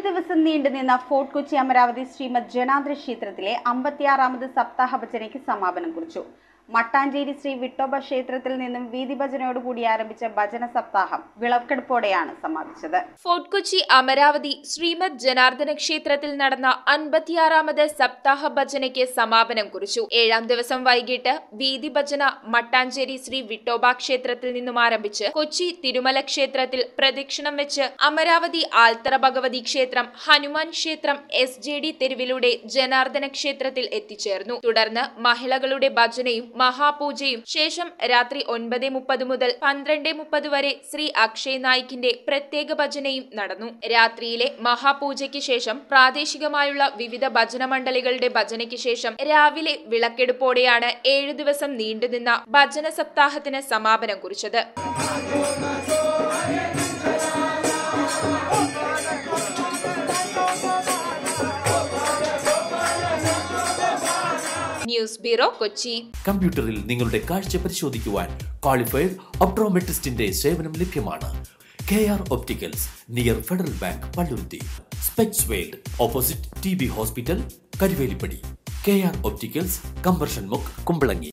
ദിവസം നീണ്ടുനിന്ന ഫോർട്ട് കൊച്ചി അമരാവതി ശ്രീമദ് ജനാദ്രി ക്ഷേത്രത്തിലെ അമ്പത്തിയാറാമത് സപ്താഹ ഭജനയ്ക്ക് സമാപനം കുറിച്ചു മട്ടാഞ്ചേരി ശ്രീ വിട്ടോബ ക്ഷേത്രത്തിൽ നിന്നും വീതി ഭജനയോടുകൂടി ആരംഭിച്ച ഭജന സപ്താഹം വിളവെടുപ്പോടെയാണ് സമാപിച്ചത് ഫോർട്ട് കൊച്ചി അമരാവതി ശ്രീമദ് ജനാർദ്ദന ക്ഷേത്രത്തിൽ നടന്ന അൻപത്തിയാറാമത് സപ്താഹ ഭജനയ്ക്ക് സമാപനം കുറിച്ചു ഏഴാം ദിവസം വൈകിട്ട് വീതി ഭജന മട്ടാഞ്ചേരി ശ്രീ വിട്ടോബ ക്ഷേത്രത്തിൽ നിന്നും ആരംഭിച്ച് കൊച്ചി തിരുമല ക്ഷേത്രത്തിൽ പ്രദക്ഷിണം വെച്ച് അമരാവതി ആൽത്തറ ഭഗവതി ക്ഷേത്രം ഹനുമാൻ ക്ഷേത്രം എസ് ജെ ഡി തെരുവിലൂടെ ജനാർദ്ദന ക്ഷേത്രത്തിൽ എത്തിച്ചേർന്നു തുടർന്ന് മഹിളകളുടെ ഭജനയും മഹാപൂജയും ശേഷം രാത്രി ഒൻപത് മുപ്പത് മുതൽ പന്ത്രണ്ട് മുപ്പത് വരെ ശ്രീ അക്ഷയ് നായിക്കിന്റെ പ്രത്യേക ഭജനയും നടന്നു രാത്രിയിലെ മഹാപൂജയ്ക്ക് ശേഷം പ്രാദേശികമായുള്ള വിവിധ ഭജന മണ്ഡലികളുടെ ഭജനയ്ക്ക് ശേഷം രാവിലെ വിളക്കെടുപ്പോടെയാണ് ഏഴു ദിവസം നീണ്ടുനിന്ന ഭജന സപ്താഹത്തിന് സമാപനം കുറിച്ചത് ന്യൂസ് ബ്യൂറോ കൊച്ചി കമ്പ്യൂട്ടറിൽ നിങ്ങളുടെ കാഴ്ച പരിശോധിക്കുവാൻ ക്വാളിഫൈഡ് ഒപ്ട്രോമെട്രിസ്റ്റിന്റെ സേവനം ലഭ്യമാണ് K R opticals near Federal bank Palluruthy specs world opposite T B hospital Karuvelippady K R opticals കമ്പർഷൻ മുക്ക് കുമ്പളങ്ങി